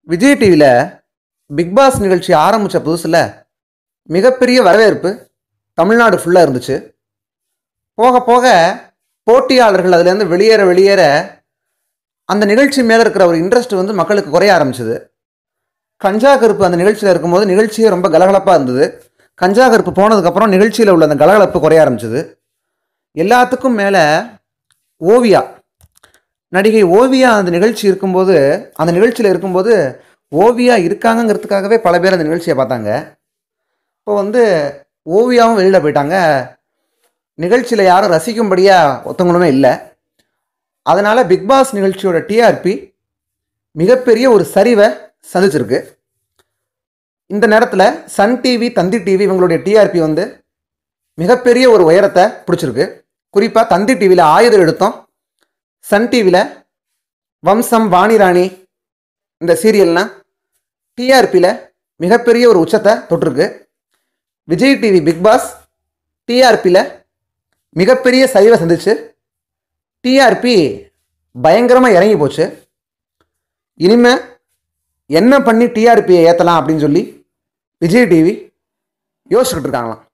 விஜய் டிவியில் big pass நிகழ்ச்சி ஆரம்பித்த புதுசில் மிகப்பெரிய வரவேற்பு தமிழ்நாடு ஃபுல்லாக இருந்துச்சு போக போக போட்டியாளர்கள் அதுலேருந்து வெளியேற வெளியேற அந்த நிகழ்ச்சி மேலே இருக்கிற ஒரு இன்ட்ரெஸ்ட் வந்து மக்களுக்கு குறைய ஆரம்பிச்சது கஞ்சா கருப்பு அந்த நிகழ்ச்சியில் இருக்கும்போது நிகழ்ச்சியே ரொம்ப கலகலப்பாக இருந்தது கஞ்சா கருப்பு போனதுக்கப்புறம் நிகழ்ச்சியில் உள்ள அந்த கலகலப்பு குறைய ஆரம்பிச்சது எல்லாத்துக்கும் மேலே ஓவியா நடிகை ஓவியா அந்த நிகழ்ச்சி இருக்கும்போது அந்த நிகழ்ச்சியில் இருக்கும்போது ஓவியா இருக்காங்கங்கிறதுக்காகவே பல பேர் அந்த நிகழ்ச்சியை பார்த்தாங்க இப்போ வந்து ஓவியாவும் வெளியில் போயிட்டாங்க நிகழ்ச்சியில் யாரும் ரசிக்கும்படியாக ஒருத்தவங்களுமே இல்லை அதனால் பிக் பாஸ் நிகழ்ச்சியோட டிஆர்பி மிகப்பெரிய ஒரு சரிவை சந்திச்சிருக்கு இந்த நேரத்தில் சன் டிவி தந்தி டிவி இவங்களுடைய டிஆர்பி வந்து மிகப்பெரிய ஒரு உயரத்தை பிடிச்சிருக்கு குறிப்பாக தந்தி டிவியில் ஆயுதம் எடுத்தோம் சன் டிவியில் வம்சம் வாணிராணி இந்த சீரியல்னால் டிஆர்பியில் மிகப்பெரிய ஒரு உச்சத்தை தொட்டிருக்கு விஜய் டிவி பிக் பாஸ் டிஆர்பியில் மிகப்பெரிய சரிவை சந்திச்சு டிஆர்பி பயங்கரமாக இறங்கி போச்சு இனிமே என்ன பண்ணி டிஆர்பியை ஏற்றலாம் அப்படின்னு சொல்லி விஜய் டிவி யோசிச்சுக்கிட்டு இருக்காங்களாம்